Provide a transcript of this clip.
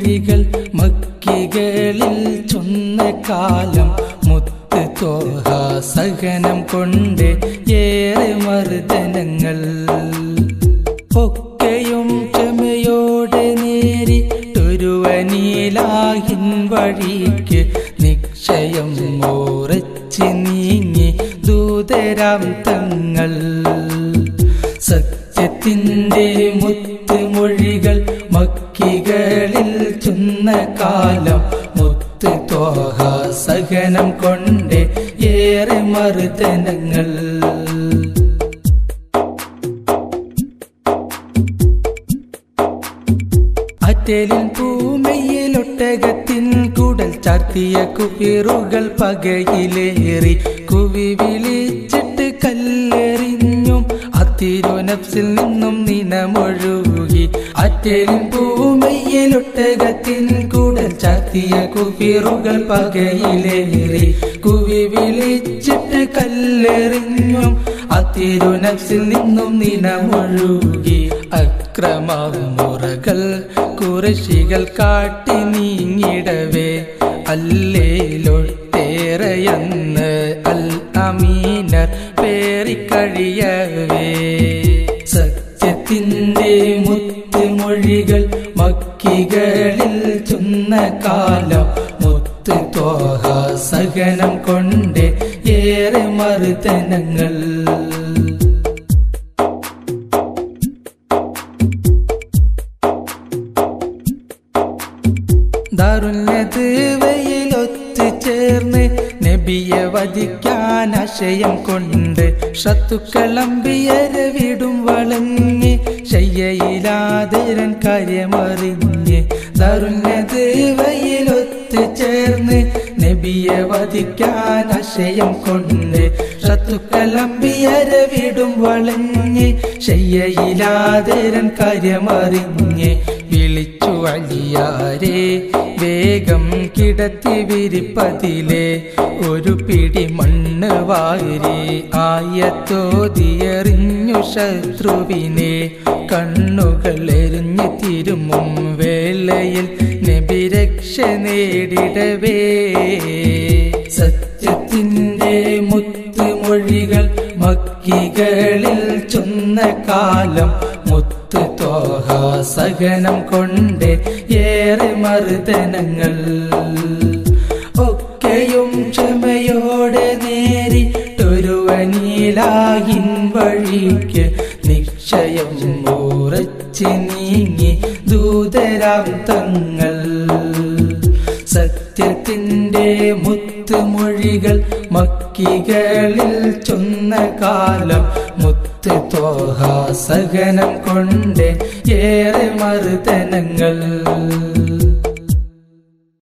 മൊഴികൾ മക്കികളിൽ ചൊന്ന കാലം മുത്ത് തോഹ സഹനം കൊണ്ട് ഏറെ മർദ്ദനങ്ങൾ ഒക്കെയും ക്ഷമയോടെ നേരിട്ടൊരുവനീലാഹിൻ വഴിക്ക് നിക്ഷയം മോറച്ച് നീങ്ങി ദൂതരാം തങ്ങൾ സത്യത്തിൻ്റെ മുത്തുമൊഴികൾ മക്കികളിൽ ചൊന്ന കാലം മുത്ത് തോഹ സഹനം കൊണ്ട് ഏറെ മർദ്ദനങ്ങൾ അറ്റലിൻ പൂമയിലൊട്ടകത്തിൻ കുടൽ ചാർത്തിയ കുപ്പിറുകൾ പകയിലേറി കുവി വിളിച്ചിട്ട് കല്ലെറിഞ്ഞും അത്തിരുനഫ്സിൽ നിന്നും നിനമൊഴുകി അറ്റലിൻ പൂമയിലൊട്ടകത്തിൻ കുടൽ ചാർത്തിയ കുപ്പിറുകൾ പകയിലേറി കുവി വിളിച്ചിട്ട് കല്ലെറിഞ്ഞും അത്തിരുനഫ്സിൽ നിന്നും നിനമൊഴുകി അക്രമമുറകൾ കുറശികൾ കാട്ടി നീങ്ങിടവേ അല്ലേലൊട്ടേറെയെന്ന് അൽ അമീനർ പേറിക്കഴിയവേ സത്യത്തിൻ്റെ മുത്തുമൊഴികൾ മക്കികളിൽ ചൊന്ന കാലം മുത്ത് തോഹ സഹനം കൊണ്ട് ഏറെ മർദ്ദനങ്ങൾ ദാരുണ്യത് വെയിലൊത്തു ചേർന്ന് നബിയെ വധിക്കാൻ ആശയം കൊണ്ട് ശത്രുക്കളമ്പിയരെ വിടും വളഞ്ഞ് ശയ്യയിലാതിരൻ കാര്യമറിഞ്ഞ് ദാരുണ്യത് വെയിലൊത്തു ചേർന്ന് നബിയെ വധിക്കാൻ ആശയം കൊണ്ട് ശത്രുക്കളമ്പിയരെ വിടും വളഞ്ഞ് ശയ്യയിലാതിരൻ കാര്യമറിഞ്ഞ് വിളിച്ചു അലിയാരെ വേഗം കിടത്തി വിരിപ്പതിലെ ഒരു പിടി മണ്ണ് വാരി ആയത്തോതിയെറിഞ്ഞു ശത്രുവിനെ കണ്ണുകൾ എറിഞ്ഞു തിരുമും വേളയിൽ നബി രക്ഷ നേടിടവേ സത്യത്തിൻ്റെ മുത്തുമൊഴികൾ മക്കികളിൽ ചൊന്ന കാലം മുത്ത് തോഹ സഹനം കൊണ്ട് ഏറെ മർദ്ദനങ്ങൾ ഒക്കെയും ക്ഷമയോടെ നേരിട്ടൊരുവനീലാഹിൻ വഴിക്ക് നിക്ഷയം ഉറച്ച് നീങ്ങി ദൂതരാം തങ്ങൾ സത്യത്തിൻ്റെ മുത്തുമൊഴികൾ മക്കികളിൽ ചൊന്ന കാലം മുത്ത് തോഹ സഹനം കൊണ്ട് ഏറെ മർദ്ദനങ്ങൾ